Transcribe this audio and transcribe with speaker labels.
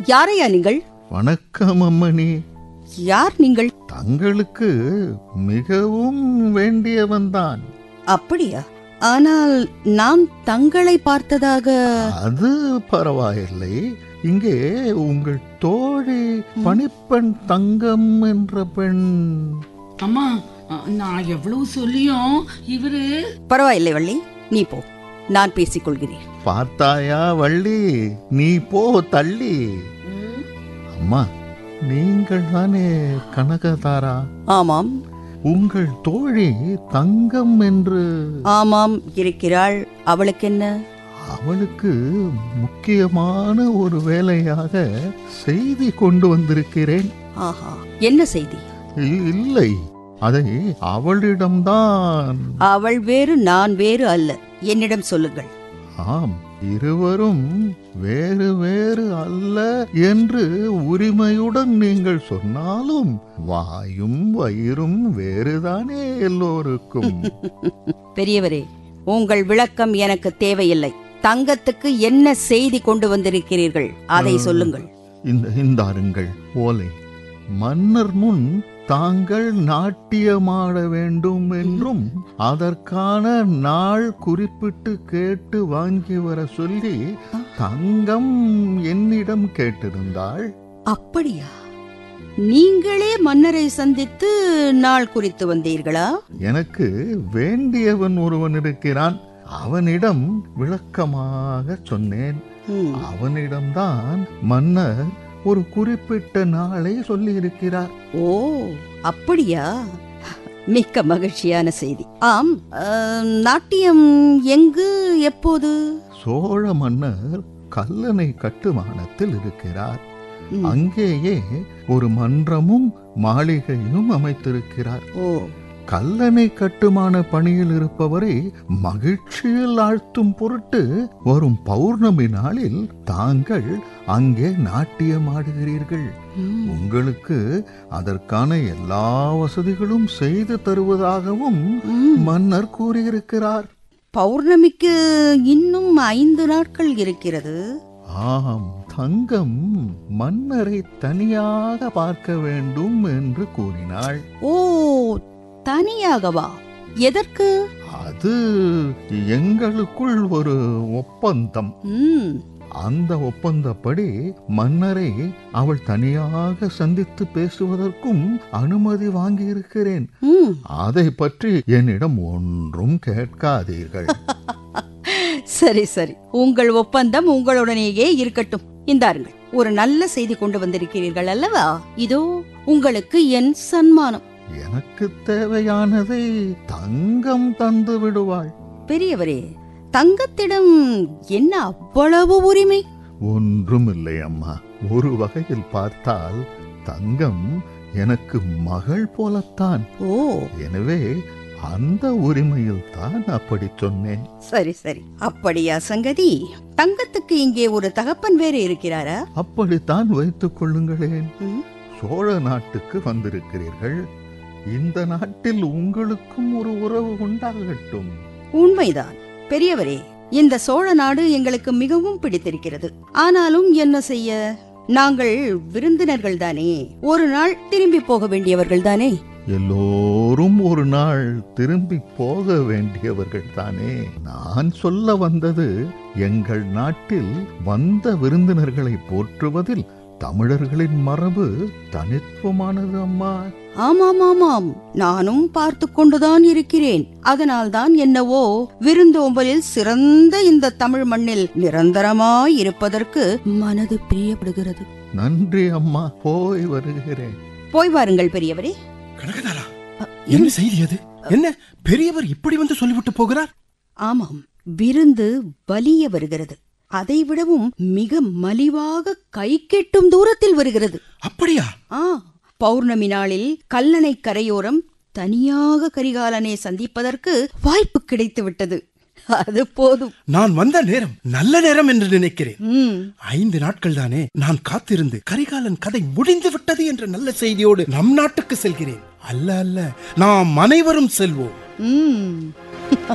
Speaker 1: யாரையா நீங்கள்
Speaker 2: வணக்கம் அம்மணி
Speaker 1: யார் நீங்கள்
Speaker 2: தங்களுக்கு மிகவும் வேண்டியவன்தான்
Speaker 1: அப்படியா ஆனால் நான் தங்களை பார்த்ததாக
Speaker 2: அது பரவாயில்லை இங்கே உங்கள் தோழி பணிப்பெண் தங்கம் என்ற பெண்
Speaker 3: அம்மா அ- நான் எவ்வளவு சொல்லியும் இவரு
Speaker 1: பரவாயில்லை வள்ளி நீ போ நான் பேசிக் கொள்கிறேன்
Speaker 2: பார்த்தாயா வள்ளி நீ போ தள்ளி அம்மா நீங்கள் தானே கனகதாரா
Speaker 1: ஆமாம்
Speaker 2: உங்கள் தோழி தங்கம் என்று
Speaker 1: ஆமாம் இருக்கிறாள் அவளுக்கு என்ன
Speaker 2: அவளுக்கு முக்கியமான ஒரு வேலையாக செய்தி கொண்டு வந்திருக்கிறேன்
Speaker 1: ஆஹா என்ன செய்தி
Speaker 2: இ- இல்லை அதை அவளிடம்தான்
Speaker 1: அவள் வேறு நான் வேறு அல்ல என்னிடம் சொல்லுங்கள்
Speaker 2: ஆம் இருவரும் வேறு வேறு அல்ல என்று உரிமையுடன் நீங்கள் சொன்னாலும் வாயும் வயிறும் வேறுதானே எல்லோருக்கும்
Speaker 1: பெரியவரே உங்கள் விளக்கம் எனக்கு தேவையில்லை தங்கத்துக்கு என்ன செய்தி கொண்டு வந்திருக்கிறீர்கள் அதை சொல்லுங்கள்
Speaker 2: இந்த இந்தாருங்கள் ஓலை மன்னர் முன் தாங்கள் நாட்டியமாட வேண்டும் என்றும் அதற்கான நாள் குறிப்பிட்டு கேட்டு வாங்கி வர சொல்லி தங்கம் என்னிடம் கேட்டிருந்தாள்
Speaker 1: அப்படியா நீங்களே மன்னரை சந்தித்து நாள் குறித்து வந்தீர்களா
Speaker 2: எனக்கு வேண்டியவன் ஒருவன் இருக்கிறான் அவனிடம் விளக்கமாக சொன்னேன்
Speaker 1: ம்,
Speaker 2: அவனிடம்தான் மன்னர் ஒரு குறிப்பிட்ட நாளை சொல்லி இருக்கிறார்
Speaker 1: ஓ அப்படியா மிக்க மகிழ்ச்சியான செய்தி ஆம் ஆம், நாட்டியம் எங்கு எப்போது
Speaker 2: சோழ மன்னர் கல்லணை கட்டுமானத்தில் இருக்கிறார்
Speaker 1: ம்,
Speaker 2: அங்கேயே ஒரு மன்றமும் மாளிகையும் அமைத்திருக்கிறார்
Speaker 1: ஓ
Speaker 2: கல்லணை கட்டுமான பணியில் இருப்பவரை மகிழ்ச்சியில் ஆழ்த்தும் பொருட்டு வரும் பௌர்ணமி நாளில் தாங்கள் அங்கே நாட்டியம் ஆடுகிறீர்கள்
Speaker 1: ம்,
Speaker 2: உங்களுக்கு அதற்கான எல்லா வசதிகளும் செய்து தருவதாகவும்
Speaker 1: ம்.
Speaker 2: மன்னர் கூறியிருக்கிறார்
Speaker 1: பௌர்ணமிக்கு இன்னும் ஐந்து நாட்கள் இருக்கிறது
Speaker 2: ஆம் தங்கம் மன்னரை தனியாக பார்க்க வேண்டும் என்று கூறினாள்
Speaker 1: ஓ தனியாகவா எதற்கு
Speaker 2: அது எங்களுக்குள் ஒரு ஒப்பந்தம்
Speaker 1: ம்
Speaker 2: அந்த ஒப்பந்தப்படி மன்னரை அவள் தனியாக சந்தித்து பேசுவதற்கும் அனுமதி வாங்கியிருக்கிறேன்
Speaker 1: ம்
Speaker 2: அதை பற்றி என்னிடம் ஒன்றும் கேட்காதீர்கள்
Speaker 1: சரி சரி உங்கள் ஒப்பந்தம் உங்களுடனேயே இருக்கட்டும் இந்தாருங்கள் ஒரு நல்ல செய்தி கொண்டு வந்திருக்கிறீர்கள் அல்லவா இதோ உங்களுக்கு என் சன்மானம்
Speaker 2: எனக்கு தேவையானதை தங்கம் தந்து விடுவாள்
Speaker 1: பெரியவரே தங்கத்திடம் என்ன அவ்வளவு உரிமை
Speaker 2: ஒன்றும் இல்லை அம்மா ஒரு வகையில் பார்த்தால் தங்கம் எனக்கு மகள் போலத்தான்
Speaker 1: ஓ
Speaker 2: எனவே அந்த உரிமையில் தான் அப்படி சொன்னேன்
Speaker 1: சரி சரி அப்படியா சங்கதி தங்கத்துக்கு இங்கே ஒரு தகப்பன் வேறு இருக்கிறாரா
Speaker 2: அப்படித்தான் வைத்துக் கொள்ளுங்களேன்
Speaker 1: ம்,
Speaker 2: சோழ நாட்டுக்கு வந்திருக்கிறீர்கள் இந்த நாட்டில் உங்களுக்கும் ஒரு உறவு உண்டாகட்டும்
Speaker 1: உண்மைதான் பெரியவரே இந்த சோழ நாடு எங்களுக்கு மிகவும் பிடித்திருக்கிறது ஆனாலும் என்ன செய்ய நாங்கள் விருந்தினர்கள் தானே ஒரு நாள் திரும்பி போக வேண்டியவர்கள் தானே
Speaker 2: எல்லோரும் ஒரு நாள் திரும்பி போக வேண்டியவர்கள் தானே நான் சொல்ல வந்தது எங்கள் நாட்டில் வந்த விருந்தினர்களை போற்றுவதில் தமிழர்களின் மரபு தனித்துவமானது அம்மா
Speaker 1: ஆமாம் ஆமாம் நானும் பார்த்து கொண்டுதான் இருக்கிறேன் அதனால்தான் என்னவோ விருந்தோம்பலில் சிறந்த இந்த தமிழ் மண்ணில் நிரந்தரமாய் இருப்பதற்கு மனது பிரியப்படுகிறது
Speaker 2: நன்றி அம்மா போய் வருகிறேன்
Speaker 1: போய் வாருங்கள் பெரியவரே
Speaker 4: கனகதாரா
Speaker 1: அ,
Speaker 4: என்ன செய்தி அது என்ன பெரியவர் இப்படி வந்து சொல்லிவிட்டு போகிறார்
Speaker 1: ஆமாம் விருந்து வலிய வருகிறது அதை விடவும் மிக மலிவாக கை கெட்டும் தூரத்தில் வருகிறது
Speaker 4: அப்படியா
Speaker 1: ஆ பௌர்ணமி நாளில் கல்லணை கரையோரம் தனியாக கரிகாலனை சந்திப்பதற்கு வாய்ப்பு கிடைத்து விட்டது அது போதும்
Speaker 4: நான் வந்த நேரம் நல்ல நேரம் என்று நினைக்கிறேன்
Speaker 1: ம்
Speaker 4: ஐந்து நாட்கள் தானே நான் காத்திருந்து கரிகாலன் கதை முடிந்து விட்டது என்ற நல்ல செய்தியோடு நம் நாட்டுக்கு செல்கிறேன் அல்ல அல்ல நாம் அனைவரும் செல்வோம்
Speaker 1: ம்